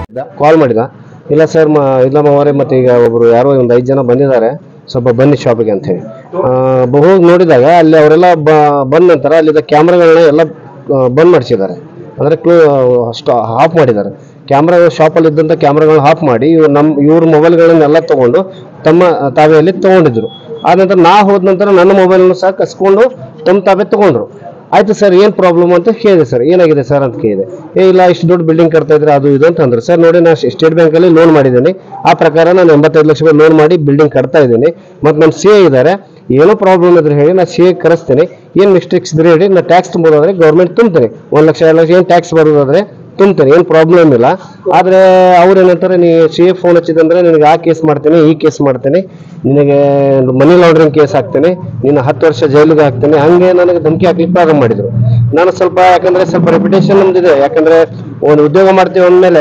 ಕಾಲ್ ಮಾಡಿದ ಇಲ್ಲ ಸರ್ ಮ ಇಲ್ಲ ಮಾವರೇ ಮತ್ತೆ ಈಗ ಒಬ್ರು ಯಾರೋ ಒಂದು ಐದು ಜನ ಬಂದಿದ್ದಾರೆ ಸ್ವಲ್ಪ ಬನ್ನಿ ಶಾಪಿಗೆ ಅಂತ ಹೇಳಿ ಹೋಗಿ ನೋಡಿದಾಗ ಅಲ್ಲಿ ಅವರೆಲ್ಲ ಬ ಬಂದ ನಂತರ ಅಲ್ಲಿದ್ದ ಕ್ಯಾಮ್ರಾಗಳನ್ನ ಎಲ್ಲ ಆ, ಬಂದ್ ಮಾಡಿಸಿದ್ದಾರೆ ಅಂದರೆ ಕ್ಲೋ ಅಷ್ಟು ಆಫ್ ಮಾಡಿದ್ದಾರೆ ಕ್ಯಾಮ್ರಾ ಶಾಪಲ್ಲಿ ಇದ್ದಂಥ ಕ್ಯಾಮ್ರಾಗಳನ್ನ ಆಫ್ ಮಾಡಿ ಇವ್ರು ನಮ್ಮ ಇವ್ರ ಮೊಬೈಲ್ಗಳನ್ನೆಲ್ಲ ತಗೊಂಡು ತಮ್ಮ ತಾವೆಯಲ್ಲಿ ತಗೊಂಡಿದ್ರು ಆದ ನಂತರ ನಾ ಹೋದ ನಂತರ ನನ್ನ ಮೊಬೈಲನ್ನು ಸಹ ಕಸ್ಕೊಂಡು ತಮ್ಮ ತಾವೇ ತಗೊಂಡ್ರು ಆಯ್ತು ಸರ್ ಏನು ಪ್ರಾಬ್ಲಮ್ ಅಂತ ಕೇಳಿದೆ ಸರ್ ಏನಾಗಿದೆ ಸರ್ ಅಂತ ಕೇಳಿದೆ ಏ ಇಲ್ಲ ಇಷ್ಟು ದೊಡ್ಡ ಬಿಲ್ಡಿಂಗ್ ಕಟ್ತಾ ಇದ್ರೆ ಅದು ಇದು ಅಂತ ಅಂದ್ರು ಸರ್ ನೋಡಿ ನಾನು ಸ್ಟೇಟ್ ಬ್ಯಾಂಕಲ್ಲಿ ಲೋನ್ ಮಾಡಿದ್ದೀನಿ ಆ ಪ್ರಕಾರ ನಾನು ಎಂಬತ್ತೈದು ಲಕ್ಷ ರೂಪಾಯಿ ಲೋನ್ ಮಾಡಿ ಬಿಲ್ಡಿಂಗ್ ಕಟ್ತಾ ಇದ್ದೀನಿ ಮತ್ತು ನಮ್ಮ ಸಿ ಎ ಇದ್ದಾರೆ ಏನೋ ಪ್ರಾಬ್ಲಮ್ ಇದ್ರೆ ಹೇಳಿ ನಾನು ಸಿ ಎ ಕರೆಸ್ತೀನಿ ಏನು ಮಿಸ್ಟೇಕ್ಸ್ ಇದ್ರೆ ಹೇಳಿ ನಾನು ಟ್ಯಾಕ್ಸ್ ತುಂಬೋದಾದ್ರೆ ಗೌರ್ಮೆಂಟ್ ತುಂಬ್ತೀನಿ ಒಂದು ಲಕ್ಷ ಎರಡು ಲಕ್ಷ ಏನು ಟ್ಯಾಕ್ಸ್ ಬರೋದಾದ್ರೆ ತುಂಬ್ತೀನಿ ಏನು ಪ್ರಾಬ್ಲಮ್ ಇಲ್ಲ ಆದರೆ ಅವ್ರು ಏನಂತಾರೆ ನೀ ಸಿ ಎ ಫೋನ್ ಹಚ್ಚಿದಂದ್ರೆ ನಿನಗೆ ಆ ಕೇಸ್ ಮಾಡ್ತೀನಿ ಈ ಕೇಸ್ ಮಾಡ್ತೀನಿ ನಿನಗೆ ಮನಿ ಲಾಂಡ್ರಿಂಗ್ ಕೇಸ್ ಹಾಕ್ತೀನಿ ನೀನು ಹತ್ತು ವರ್ಷ ಜೈಲಿಗೆ ಹಾಕ್ತೀನಿ ಹಂಗೆ ನನಗೆ ಧಮಕಿ ಹಾಕ್ಲಿಕ್ಕೆ ಪ್ರಾರಂಭ ಮಾಡಿದ್ರು ನಾನು ಸ್ವಲ್ಪ ಯಾಕಂದ್ರೆ ಸ್ವಲ್ಪ ರೆಪ್ಯುಟೇಷನ್ ನಮ್ದಿದೆ ಯಾಕಂದ್ರೆ ಒಂದು ಉದ್ಯೋಗ ಮಾಡ್ತೀವಿ ಅಂದಮೇಲೆ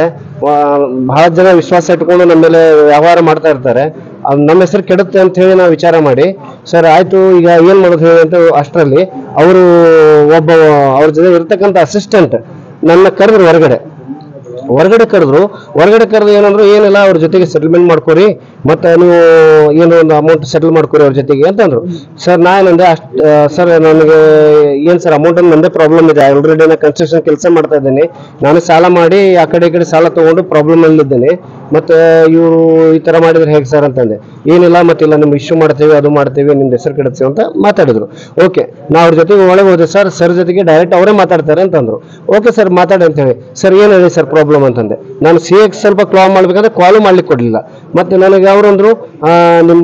ಬಹಳ ಜನ ವಿಶ್ವಾಸ ಇಟ್ಕೊಂಡು ನಮ್ಮ ಮೇಲೆ ವ್ಯವಹಾರ ಮಾಡ್ತಾ ಇರ್ತಾರೆ ಅದು ನಮ್ಮ ಹೆಸರು ಕೆಡುತ್ತೆ ಅಂತ ಹೇಳಿ ನಾವು ವಿಚಾರ ಮಾಡಿ ಸರ್ ಆಯ್ತು ಈಗ ಏನ್ ಮಾಡೋದು ಹೇಳಿ ಅಂತ ಅಷ್ಟರಲ್ಲಿ ಅವರು ಒಬ್ಬ ಅವ್ರ ಜೊತೆ ಇರ್ತಕ್ಕಂಥ ಅಸಿಸ್ಟೆಂಟ್ ನನ್ನ ಕರೆದ್ರು ಹೊರಗಡೆ ಹೊರಗಡೆ ಕರೆದ್ರು ಹೊರಗಡೆ ಕರೆದು ಏನಂದ್ರು ಏನಿಲ್ಲ ಅವ್ರ ಜೊತೆಗೆ ಸೆಟಲ್ಮೆಂಟ್ ಮಾಡ್ಕೊರಿ ಮತ್ತೆ ನೀವು ಏನೋ ಒಂದು ಅಮೌಂಟ್ ಸೆಟಲ್ ಮಾಡ್ಕೊರಿ ಅವ್ರ ಜೊತೆಗೆ ಅಂತಂದ್ರು ಸರ್ ನಾ ಏನಂದೆ ಅಷ್ಟ್ ಸರ್ ನನಗೆ ಏನ್ ಸರ್ ಅಮೌಂಟ್ ನಂದೇ ಪ್ರಾಬ್ಲಮ್ ಇದೆ ಆಲ್ರೆಡಿ ನಾನು ಕನ್ಸ್ಟ್ರಕ್ಷನ್ ಕೆಲಸ ಮಾಡ್ತಾ ಇದ್ದೀನಿ ನಾನು ಸಾಲ ಮಾಡಿ ಆ ಕಡೆ ಈ ಕಡೆ ಸಾಲ ತಗೊಂಡು ಪ್ರಾಬ್ಲಮ್ ಅಲ್ಲಿದ್ದೇನೆ ಮತ್ತೆ ಇವರು ಈ ತರ ಮಾಡಿದ್ರೆ ಹೇಗೆ ಸರ್ ಅಂತಂದೆ ಏನಿಲ್ಲ ಮತ್ತಿಲ್ಲ ನಿಮ್ಗೆ ಇಶ್ಯೂ ಮಾಡ್ತೇವೆ ಅದು ಮಾಡ್ತೇವೆ ನಿಮ್ದು ಹೆಸರು ಕೆಡುತ್ತೇವೆ ಅಂತ ಮಾತಾಡಿದ್ರು ಓಕೆ ನಾ ಅವ್ರ ಜೊತೆಗೆ ಒಳಗೆ ಹೋದೆ ಸರ್ ಸರ್ ಜೊತೆಗೆ ಡೈರೆಕ್ಟ್ ಅವರೇ ಮಾತಾಡ್ತಾರೆ ಅಂತಂದ್ರು ಓಕೆ ಸರ್ ಮಾತಾಡಿ ಅಂತ ಹೇಳಿ ಸರ್ ಏನು ಹೇಳಿ ಸರ್ ಪ್ರಾಬ್ಲಮ್ ಅಂತಂದೆ ನಾನು ಸಿ ಎಕ್ಸ್ ಸ್ವಲ್ಪ ಕ್ಲಾಲ್ ಮಾಡ್ಬೇಕಂದ್ರೆ ಕಾಲು ಮಾಡ್ಲಿಕ್ಕೆ ಕೊಡಲಿಲ್ಲ ಮತ್ತೆ ನನಗೆ ಅವರಂದ್ರು ನಿಮ್ಮ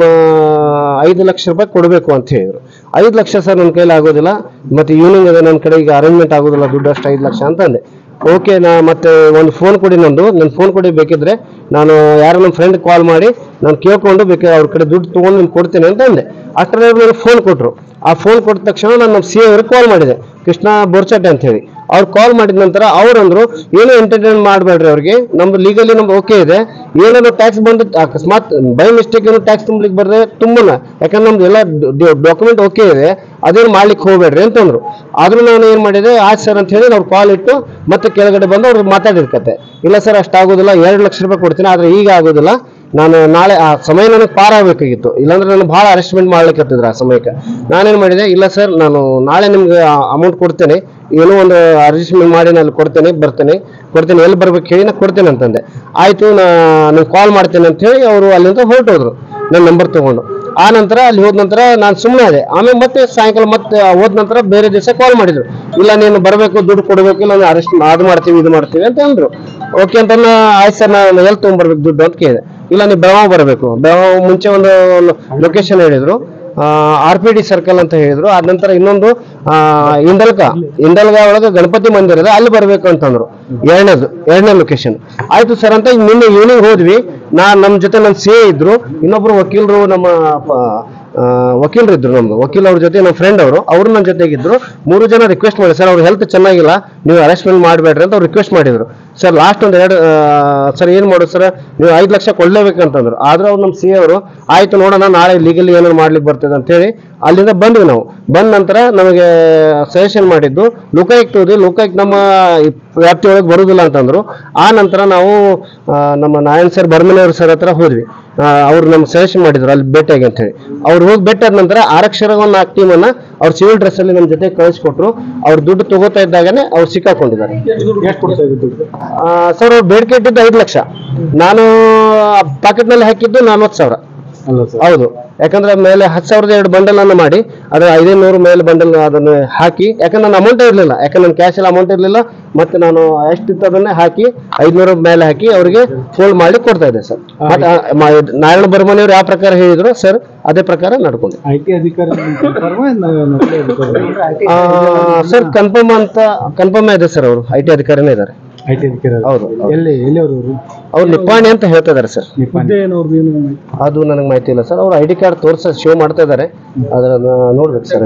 ಐದು ಲಕ್ಷ ರೂಪಾಯಿ ಕೊಡಬೇಕು ಅಂತ ಹೇಳಿದ್ರು ಐದು ಲಕ್ಷ ಸರ್ ನನ್ನ ಕೈಲಿ ಆಗೋದಿಲ್ಲ ಮತ್ತೆ ಈವ್ನಿಂಗ್ ಅದೇ ನನ್ನ ಕಡೆ ಈಗ ಅರೇಂಜ್ಮೆಂಟ್ ಆಗೋದಿಲ್ಲ ದುಡ್ಡು ಅಷ್ಟು ಐದು ಲಕ್ಷ ಅಂತ ಅಂದೆ ಓಕೆ ನಾ ಮತ್ತೆ ಒಂದು ಫೋನ್ ಕೊಡಿ ನಂದು ನನ್ನ ಫೋನ್ ಕೊಡಿ ಬೇಕಿದ್ರೆ ನಾನು ಯಾರೋ ನಮ್ಮ ಫ್ರೆಂಡ್ ಕಾಲ್ ಮಾಡಿ ನಾನು ಕೇಳ್ಕೊಂಡು ಬೇಕಾದ್ರೆ ಅವ್ರ ಕಡೆ ದುಡ್ಡು ತೊಗೊಂಡು ನಿಮ್ಗೆ ಕೊಡ್ತೀನಿ ಅಂತ ಅಂದೆ ಅಷ್ಟರಲ್ಲಿ ನನಗೆ ಫೋನ್ ಕೊಟ್ಟರು ಆ ಫೋನ್ ಕೊಟ್ಟ ತಕ್ಷಣ ನಾನು ನಮ್ಮ ಸಿ ಅವ್ರಿಗೆ ಕಾಲ್ ಮಾಡಿದೆ ಕೃಷ್ಣ ಬೋರ್ಚಟ್ಟೆ ಅಂತ ಹೇಳಿ ಅವ್ರು ಕಾಲ್ ಮಾಡಿದ ನಂತರ ಅವ್ರಂದ್ರು ಏನೋ ಎಂಟರ್ಟೈನ್ ಮಾಡಬೇಡ್ರಿ ಅವ್ರಿಗೆ ನಮ್ದು ಲೀಗಲಿ ನಮ್ದು ಓಕೆ ಇದೆ ಏನಾದ್ರು ಟ್ಯಾಕ್ಸ್ ಬಂದು ಅಕಸ್ಮಾತ್ ಬೈ ಮಿಸ್ಟೇಕ್ ಏನೋ ಟ್ಯಾಕ್ಸ್ ತುಂಬಲಿಕ್ಕೆ ಬರ್ರೆ ತುಂಬನ ಯಾಕಂದ್ರೆ ನಮ್ದು ಎಲ್ಲ ಡಾಕ್ಯುಮೆಂಟ್ ಓಕೆ ಇದೆ ಅದೇನು ಮಾಡ್ಲಿಕ್ಕೆ ಹೋಗ್ಬೇಡ್ರಿ ಅಂತಂದ್ರು ಆದ್ರೂ ನಾನು ಏನ್ ಮಾಡಿದೆ ಆಯ್ತು ಸರ್ ಅಂತ ಹೇಳಿ ಅವ್ರು ಕಾಲ್ ಇಟ್ಟು ಮತ್ತೆ ಕೆಳಗಡೆ ಬಂದು ಅವ್ರು ಮಾತಾಡಿದ ಕತೆ ಇಲ್ಲ ಸರ್ ಅಷ್ಟಾಗೋದಿಲ್ಲ ಎರಡು ಲಕ್ಷ ರೂಪಾಯಿ ಕೊಡ್ತೀನಿ ಆದ್ರೆ ಈಗ ಆಗೋದಿಲ್ಲ ನಾನು ನಾಳೆ ಆ ಸಮಯ ನನಗೆ ಪಾರ್ ಆಗ್ಬೇಕಾಗಿತ್ತು ಇಲ್ಲಾಂದ್ರೆ ನಾನು ಭಾಳ ಅರೆಸ್ಟ್ಮೆಂಟ್ ಮಾಡ್ಲಿಕ್ಕೆ ಆ ಸಮಯಕ್ಕೆ ನಾನೇನ್ ಮಾಡಿದೆ ಇಲ್ಲ ಸರ್ ನಾನು ನಾಳೆ ನಿಮ್ಗೆ ಅಮೌಂಟ್ ಕೊಡ್ತೇನೆ ಏನೋ ಒಂದು ಅಡ್ಜಸ್ಟ್ಮೆಂಟ್ ಮಾಡಿ ನಾನು ಕೊಡ್ತೇನೆ ಬರ್ತೇನೆ ಕೊಡ್ತೇನೆ ಎಲ್ಲಿ ಬರ್ಬೇಕು ಹೇಳಿ ನಾನು ಕೊಡ್ತೇನೆ ಅಂತಂದೆ ಆಯ್ತು ನಾನು ಕಾಲ್ ಮಾಡ್ತೇನೆ ಅಂತ ಹೇಳಿ ಅವರು ಅಲ್ಲಿಂದ ಹೊರಟೋದ್ರು ನನ್ನ ನಂಬರ್ ತಗೊಂಡು ಆ ನಂತರ ಅಲ್ಲಿ ಹೋದ ನಂತರ ನಾನು ಸುಮ್ಮನೆ ಅದೇ ಆಮೇಲೆ ಮತ್ತೆ ಸಾಯಂಕಾಲ ಮತ್ತೆ ಹೋದ ನಂತರ ಬೇರೆ ದಿವಸ ಕಾಲ್ ಮಾಡಿದ್ರು ಇಲ್ಲ ನೀನು ಬರಬೇಕು ದುಡ್ಡು ಕೊಡಬೇಕು ಇಲ್ಲ ಅರೆಸ್ಟ್ ಅದು ಮಾಡ್ತೀವಿ ಇದು ಮಾಡ್ತೀವಿ ಅಂತ ಅಂದ್ರು ಓಕೆ ಅಂತ ಆಯ್ತು ಸರ್ ನಾನು ಎಲ್ಲಿ ತೊಗೊಂಡ್ಬರ್ಬೇಕು ದುಡ್ಡು ಅಂತ ಕೇಳಿದೆ ಇಲ್ಲ ನೀವು ಬೆಳಗಾವ್ ಬರಬೇಕು ಬೆಳಗಾವ್ ಮುಂಚೆ ಒಂದು ಲೊಕೇಶನ್ ಹೇಳಿದ್ರು ಆರ್ ಪಿ ಡಿ ಸರ್ಕಲ್ ಅಂತ ಹೇಳಿದ್ರು ಅದ ನಂತರ ಇನ್ನೊಂದು ಆ, ಇಂದಲ್ಕ ಇಂದಲ್ಗ ಒಳಗೆ ಗಣಪತಿ ಮಂದಿರ ಇದೆ ಅಲ್ಲಿ ಬರ್ಬೇಕು ಅಂತಂದ್ರು ಎರಡನೇದು ಎರಡನೇ ಲೊಕೇಶನ್ ಆಯ್ತು ಸರ್ ಅಂತ ನಿನ್ನೆ ಈವ್ನಿಂಗ್ ಹೋದ್ವಿ ನಾ ನಮ್ಮ ಜೊತೆ ನನ್ನ ಸಿ ಇದ್ರು ಇನ್ನೊಬ್ರು ವಕೀಲರು ನಮ್ಮ ಪ- ಆ, ವಕೀಲರು ಇದ್ರು ನಮ್ದು ವಕೀಲ್ ಅವ್ರ ಜೊತೆ ನಮ್ಮ ಫ್ರೆಂಡ್ ಅವರು ಅವರು ನನ್ನ ಜೊತೆಗಿದ್ರು ಮೂರು ಜನ ರಿಕ್ವೆಸ್ಟ್ ಮಾಡಿ ಸರ್ ಅವ್ರ ಹೆಲ್ತ್ ಚೆನ್ನಾಗಿಲ್ಲ ನೀವು ಅರೆಸ್ಟ್ಮೆಂಟ್ ಮಾಡಬೇಡ್ರಿ ಅಂತ ಅವ್ರು ರಿಕ್ವೆಸ್ಟ್ ಮಾಡಿದ್ರು ಸರ್ ಲಾಸ್ಟ್ ಒಂದು ಎರಡು ಸರ್ ಏನು ಮಾಡೋದು ಸರ್ ನೀವು ಐದು ಲಕ್ಷ ಕೊಡ್ಲೇಬೇಕಂತಂದ್ರು ಆದ್ರೆ ಅವ್ರು ನಮ್ಮ ಸಿ ಅವರು ಆಯ್ತು ನೋಡೋಣ ನಾಳೆ ಲೀಗಲಿ ಏನಾದ್ರು ಮಾಡ್ಲಿಕ್ಕೆ ಬರ್ತದೆ ಅಂತ ಹೇಳಿ ಅಲ್ಲಿಂದ ಬಂದ್ವಿ ನಾವು ಬಂದ ನಂತರ ನಮಗೆ ಸಜೆಷನ್ ಮಾಡಿದ್ದು ಲೋಕಾಯುಕ್ತ ಹೋದ್ವಿ ಲೋಕಾಯುಕ್ತ ನಮ್ಮ ಈ ವ್ಯಾಪ್ತಿಯೊಳಗೆ ಬರುದಿಲ್ಲ ಅಂತಂದ್ರು ಆ ನಂತರ ನಾವು ಆ, ನಮ್ಮ ನಾರಾಯಣ್ ಸರ್ ಬರ್ಮನೆಯವ್ರ ಸರ್ ಹತ್ರ ಹೋದ್ವಿ ಆ, ಅವ್ರು ನಮ್ಗೆ ಸಜೆಷನ್ ಮಾಡಿದ್ರು ಅಲ್ಲಿ ಭೇಟಿಯಾಗಿ ಅಂತ ಹೇಳಿ ಅವ್ರು ಹೋಗಿ ಭೇಟಿ ಆದ ನಂತರ ಆರಕ್ಷರ ಒಂದು ನಾಲ್ಕು ಟೀಮನ್ನ ಅವ್ರು ಸಿವಿಲ್ ಡ್ರೆಸ್ ಅಲ್ಲಿ ನಮ್ಮ ಜೊತೆ ಕಳಿಸ್ಕೊಟ್ರು ಅವ್ರು ದುಡ್ಡು ತಗೋತಾ ಇದ್ದಾಗನೇ ಅವ್ರು ಸಿಕ್ಕಾಕೊಂಡಿದ್ದಾರೆ ಎಷ್ಟು ಕೊಡ್ತಾ ಇದ್ದು ದುಡ್ಡು ಆ, ಸರ್ ಅವ್ರು ಬೇಡಿಕೆ ಇಟ್ಟಿದ್ದು ಐದು ಲಕ್ಷ ನಾನು ಪಾಕೆಟ್ ನಲ್ಲಿ ಹಾಕಿದ್ದು ನಲ್ವತ್ತು ಸಾವಿರ ಅಲ್ಲ ಸರ್ ಹೌದು ಯಾಕಂದ್ರೆ ಮೇಲೆ ಹತ್ತು ಸಾವಿರದ ಎರಡು ಬಂಡಲ್ ಅನ್ನು ಮಾಡಿ ಅದು ಐದೈನೂರು ಮೇಲೆ ಬಂಡಲ್ ಅದನ್ನು ಹಾಕಿ ಯಾಕಂದ್ರೆ ನನ್ನ ಅಮೌಂಟ್ ಇರಲಿಲ್ಲ ಯಾಕಂದ್ರೆ ನನ್ನ ಕ್ಯಾಶ್ ಎಲ್ಲ ಅಮೌಂಟ್ ಇರಲಿಲ್ಲ ಮತ್ತೆ ನಾನು ಎಷ್ಟಿತ್ತು ಅದನ್ನೇ ಹಾಕಿ ಐದ್ನೂರು ಮೇಲೆ ಹಾಕಿ ಅವರಿಗೆ ಫೋಲ್ಡ್ ಮಾಡಿ ಕೊಡ್ತಾ ಇದ್ದೆ ಸರ್ ಮತ್ತೆ ಆ, ಮ- ನಾರಾಯಣ ಬರ್ಮನಿಯವ್ರು ಯಾವ ಪ್ರಕಾರ ಹೇಳಿದ್ರು ಸರ್ ಅದೇ ಪ್ರಕಾರ ನಡ್ಕೊಂಡೆ ಐ ಟಿ ಅಧಿಕಾರಿ ಕನ್ಫರ್ಮ್ ನಕಲಿ ಅಧಿಕಾರಿ ಸರ್ ಕನ್ಫರ್ಮ್ ಅಂತ ಕನ್ಫರ್ಮ್ ಇದೆ ಸರ್ ಅವರು ಐ ಟಿ ಅಧಿಕಾರಿನೇ ಇದ್ದಾರೆ ಐ ಟಿ ಅಧಿಕಾರಿ ಹೌದು, ಹೌದು. ಎಲ್ಲಿ ಎಲ್ಲಿ ಅವರು ಅವರು ಅವ್ರು ನಿಪ್ಪಾಣಿ ಅಂತ ಹೇಳ್ತಾ ಇದ್ದಾರೆ ಸರ್ ಹುದ್ದೆ ಏನು ಅವ್ರದ್ದು ಏನು ಅದು ನನಗೆ ಮಾಹಿತಿ ಇಲ್ಲ ಸರ್ ಅವ್ರು ಐ ಡಿ ಕಾರ್ಡ್ ತೋರ್ಸ ಶೋ ಮಾಡ್ತಾ ಇದ್ದಾರೆ ಅದನ್ನ ನೋಡ್ಬೇಕು ಸರ್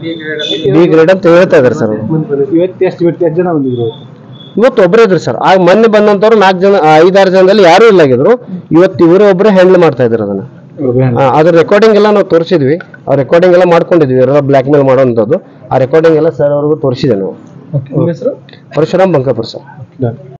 ಬಿ ಗ್ರೇಡ್ ಅಂತ ಹೇಳ್ತಾ ಇದ್ದಾರೆ ಸರ್ ಅವರು ಇವತ್ತು ಎಷ್ಟು ಇವತ್ತು ಎಷ್ಟು ಜನ ಬಂದಿದ್ರು ಇವತ್ತು ಒಬ್ಬರೇ ಇದ್ರು ಸರ್ ಆಗ ಮೊನ್ನೆ ಬಂದಂತವ್ರು ನಾಲ್ಕು ಜನ ಆ, ಐದಾರು ಜನದಲ್ಲಿ ಯಾರೂ ಇಲ್ಲಾಗಿದ್ರು ಇವತ್ತು ಇವರೇ ಒಬ್ಬರೇ ಹ್ಯಾಂಡಲ್ ಮಾಡ್ತಾ ಇದ್ರು ಅದನ್ನ ಆ, ಅದ್ರ ರೆಕಾರ್ಡಿಂಗ್ ಎಲ್ಲ ನಾವು ತೋರಿಸಿದ್ವಿ ಆ ರೆಕಾರ್ಡಿಂಗ್ ಎಲ್ಲ ಮಾಡ್ಕೊಂಡಿದ್ವಿ ಇವರೆಲ್ಲ ಬ್ಲ್ಯಾಕ್ ಮೇಲ್ ಮಾಡೋಂಥದ್ದು ಆ ರೆಕಾರ್ಡಿಂಗ್ ಎಲ್ಲ ಸರ್ ಅವ್ರಿಗೂ ತೋರಿಸಿದೆ ನಾವು ನಿಮ್ಮ ಹೆಸರು ಪರಶುರಾಮ್ ಬಂಕಾಪುರ್ ಸರ್ ಡನ್